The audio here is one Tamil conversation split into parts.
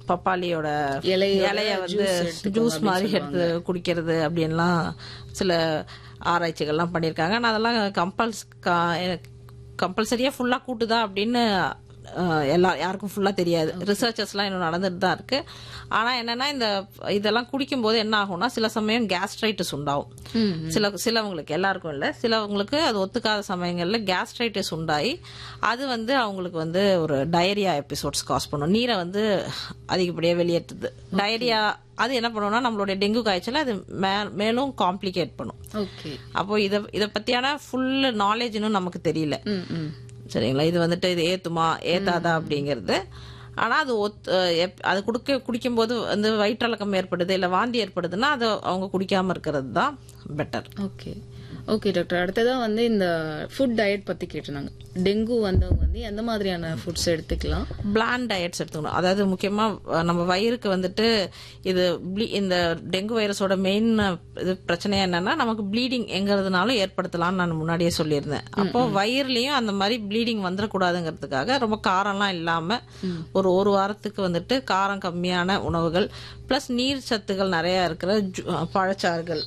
பப்பாளியோட இலையோட இலைய வந்து juice எடுத்துக்கோங்க ஜூஸ் அப்படின்னு மாதிரி எடுத்து குடிக்கிறது அப்படின்லாம் சில ஆராய்ச்சிகள்லாம் பண்ணியிருக்காங்க ஆனால் அதெல்லாம் கம்பல்ஸ் கம்பல்சரியாக ஃபுல்லாக கூட்டுதா அப்படின்னு அஹ், எல்லா யாருக்கும் ஃபுல்லாக தெரியாது ரிசர்ச்சர்ஸ்லாம் இன்னும் நடந்துட்டு தான் இருக்கு ஆனால் என்னன்னா இந்த இதெல்லாம் குடிக்கும்போது என்ன ஆகும்னா சில சமயம் கேஸ்ட்ரைட்டிஸ் உண்டாகும் சில சிலவங்களுக்கு எல்லாருக்கும் இல்லை சிலவங்களுக்கு அது ஒத்துக்காத சமயங்களில் கேஸ்ட்ரைட்டிஸ் உண்டாகி அது வந்து அவங்களுக்கு வந்து ஒரு டயரியா எபிசோட்ஸ் காஸ் பண்ணும் நீரை வந்து அதிகப்படியாக வெளியேற்றுது டயரியா அது என்ன பண்ணும்னா நம்மளுடைய டெங்கு காய்ச்சல் அது மே- மேலும் காம்ப்ளிகேட் பண்ணும் ஓகே அப்போ இதை இதை பற்றியான ஃபுல் நாலேஜ் இன்னும் நமக்கு தெரியல ம் ம் சரிங்களா இது வந்துட்டு இது ஏத்துமா ஏத்தாதா அப்படிங்கிறது ஆனா அது ஒத் அஹ் எப்- அது குடுக்க குடிக்கும்போது வந்து வயிற்றிழக்கம் ஏற்படுது இல்ல வாந்தி ஏற்படுதுன்னா அது அவங்க குடிக்காம இருக்கிறது தான் பெட்டர் ஓகே ஓகே டாக்டர் அடுத்ததா வந்து இந்த ஃபுட் டயட் பத்தி கேட்டிருந்தாங்க டெங்கு வந்தவங்க வந்து எந்த மாதிரியான ஃபுட்ஸ் எடுத்துக்கலாம் பிளான் டயட்ஸ் எடுத்துக்கணும் அதாவது முக்கியமா அஹ், நம்ம வயிறுக்கு வந்துட்டு இது ble- இந்த டெங்கு வைரஸோட மெயின் இது பிரச்சனை என்னன்னா நமக்கு ப்ளீடிங் எங்கிறதுனாலும் ஏற்படுத்தலாம்னு நான் முன்னாடியே சொல்லியிருந்தேன் அப்போ வயிறுலயும் அந்த மாதிரி ப்ளீடிங் வந்துடக்கூடாதுங்கிறதுக்காக ரொம்ப காரம்லாம் இல்லாம ஒரு ஒரு வாரத்துக்கு வந்துட்டு காரம் கம்மியான உணவுகள் ப்ளஸ் நீர் சத்துகள் நிறைய இருக்கிற ஜூ- பழச்சாறுகள்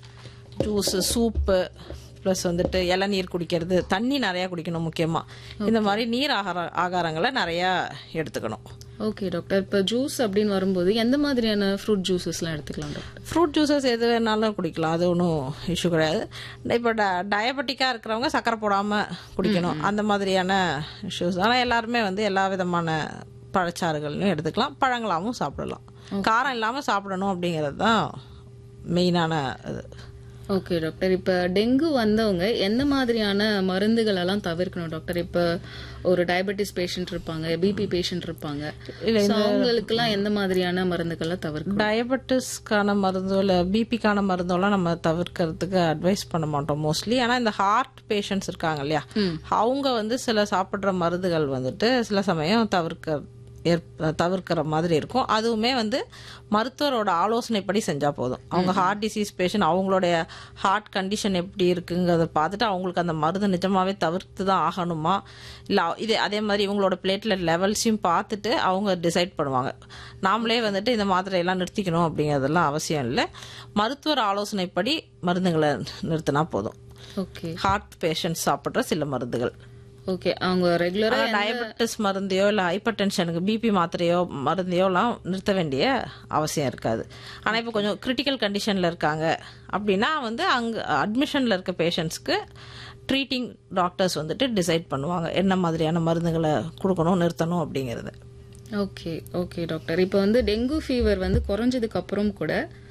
ஜூஸு சூப்பு ப்ளஸ் வந்துட்டு இளநீர் குடிக்கிறது தண்ணி நிறையா குடிக்கணும் முக்கியமாக இந்த மாதிரி நீர் ஆகார ஆகாரங்களை நிறையா எடுத்துக்கணும் ஓகே டாக்டர் இப்போ ஜூஸ் அப்படின்னு வரும்போது எந்த மாதிரியான ஃப்ரூட் ஜூஸஸ்லாம் எடுத்துக்கலாம் டாக்டர் ஃப்ரூட் ஜூஸஸ் எது வேணாலும் குடிக்கலாம் அது ஒன்றும் இஷ்யூ கிடையாது இப்போ ட டயபெட்டிக்காக இருக்கிறவங்க சக்கரை போடாமல் குடிக்கணும் அந்த மாதிரியான இஷ்யூஸ் ஆனால் எல்லாருமே வந்து எல்லா விதமான பழச்சாறுகளையும் எடுத்துக்கலாம் பழங்களாகவும் சாப்பிடலாம் காரம் இல்லாமல் சாப்பிடணும் அப்படிங்கிறது தான் மெயினான இது ஓகே டாக்டர் இப்போ டெங்கு வந்தவங்க எந்த மாதிரியான மருந்துகள் எல்லாம் தவிர்க்கணும் டாக்டர் இப்போ ஒரு டயபெட்டிஸ் பேஷண்ட் இருப்பாங்க பிபி பேஷண்ட் இருப்பாங்க So, அவங்களுக்கெல்லாம் எந்த மாதிரியான மருந்துகளை தவிர்க்கணும் டயபெட்டிஸ்க்கான மருந்தோ இல்லை பிபிக்கான மருந்தோலாம் நம்ம தவிர்க்கிறதுக்கு அட்வைஸ் பண்ண மாட்டோம் மோஸ்ட்லி ஆனால் இந்த ஹார்ட் பேஷண்ட்ஸ் இருக்காங்க இல்லையா அவங்க வந்து சில சாப்பிட்ற மருந்துகள் வந்துட்டு சில சமயம் தவிர்க்க ஏற்ப- தவிர்க்கிற மாதிரி இருக்கும் அதுவுமே வந்து மருத்துவரோட ஆலோசனைப்படி செஞ்சா போதும் அவங்க ஹார்ட் டிசீஸ் பேஷண்ட் அவங்களுடைய ஹார்ட் கண்டிஷன் எப்படி இருக்குங்கிறத பார்த்துட்டு அவங்களுக்கு அந்த மருந்து நிஜமாவே தவிர்த்து தான் ஆகணுமா இல்லை இது அதே மாதிரி இவங்களோட பிளேட்லெட் லெவல்ஸையும் பார்த்துட்டு அவங்க டிசைட் பண்ணுவாங்க நாமளே வந்துட்டு இந்த மாத்திரையெல்லாம் நிறுத்திக்கணும் அப்படிங்கிறதெல்லாம் அவசியம் இல்லை மருத்துவர் ஆலோசனைப்படி மருந்துகளை நிறுத்தினா போதும் ஓகே ஹார்ட் பேஷண்ட் சாப்பிட்ற சில மருந்துகள் ஓகே அவங்க ரெகுலரா டயபெட்டிஸ் மருந்தையோ இல்லை ஹைப்பர் டென்ஷனுக்கு பிபி மாத்திரையோ மருந்தையோலாம் நிறுத்த வேண்டிய அவசியம் இருக்காது ஆனால் இப்போ கொஞ்சம் கிரிட்டிக்கல் கண்டிஷனில் இருக்காங்க அப்படின்னா வந்து அங்கே அட்மிஷனில் இருக்க பேஷண்ட்ஸ்க்கு ட்ரீட்டிங் டாக்டர்ஸ் வந்துட்டு டிசைட் பண்ணுவாங்க என்ன மாதிரியான மருந்துகளை கொடுக்கணும் நிறுத்தணும் அப்படிங்கிறது ஓகே ஓகே டாக்டர் இப்போ வந்து டெங்கு ஃபீவர் வந்து குறைஞ்சதுக்கு அப்புறம் கூட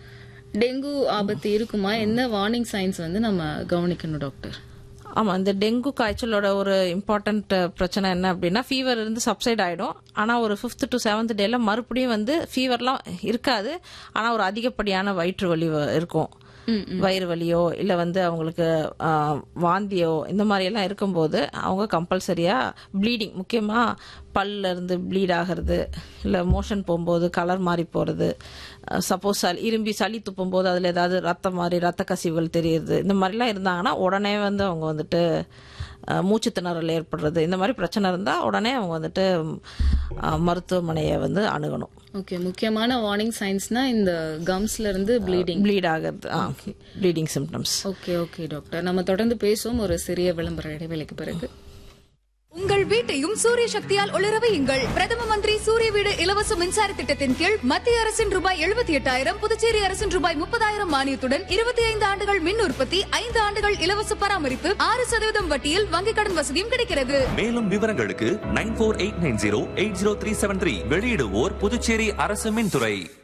டெங்கு ஆபத்து இருக்குமா என்ன வார்னிங் சைன்ஸ் வந்து நம்ம கவனிக்கணும் டாக்டர் ஆமாம் இந்த டெங்கு காய்ச்சலோட ஒரு இம்பார்ட்டன்ட் பிரச்சனை என்ன அப்படின்னா ஃபீவர் இருந்து சப்சைட் ஆகிடும் ஆனால் ஒரு ஃபிஃப்த் டு செவன்த் டேல மறுபடியும் வந்து ஃபீவர்லாம் இருக்காது ஆனால் ஒரு அதிகப்படியான வயிற்று வலி வ- இருக்கும் வயிறு வலியோ இல்லை வந்து அவங்களுக்கு ஆ, வாந்தியோ இந்த மாதிரி எல்லாம் இருக்கும்போது அவங்க கம்பல்சரியாக ப்ளீடிங் முக்கியமாக பல்ல இருந்து ப்ளீட் ஆகிறது இல்லை மோஷன் போகும்போது கலர் மாறி போகிறது சப்போஸ் சளி இரும்பி சளி துப்பும்போது அதில் ஏதாவது ரத்தம் மாதிரி ரத்த கசிவுகள் தெரியுது இந்த மாதிரிலாம் இருந்தாங்கன்னா உடனே வந்து அவங்க வந்துட்டு அஹ், மூச்சு திணறல் ஏற்படுறது இந்த மாதிரி பிரச்சனை இருந்தால் உடனே அவங்க வந்துட்டு அஹ், மருத்துவமனையை வந்து அணுகணும் ஓகே முக்கியமான வார்னிங் சைன்ஸ்னா இந்த கம்ஸ்ல இருந்து ப்ளீடிங் ப்ளீட் ஆகிறது bleeding symptoms okay okay doctor நம்ம தொடர்ந்து பேசுவோம் ஒரு சிறிய விளம்பர இடைவேளைக்கு பிறகு உங்கள் வீட்டையும் சூரிய சக்தியால் ஒளிர வையுங்கள் பிரதம மந்திரி சூரிய வீடு இலவச மின்சார திட்டத்தின் கீழ் மத்திய அரசின் ரூபாய் எழுபத்தி எட்டாயிரம் புதுச்சேரி அரசின் ரூபாய் முப்பதாயிரம் மானியத்துடன் இருபத்தி ஐந்து ஆண்டுகள் மின் உற்பத்தி ஐந்து ஆண்டுகள் இலவச பராமரிப்பு ஆறு சதவீதம் வட்டியில் வங்கிக் கடன் வசதியும் கிடைக்கிறது மேலும் விவரங்களுக்கு nine four eight nine zero eight zero three seven three வெளியிடுவோர் புதுச்சேரி அரசு மின்துறை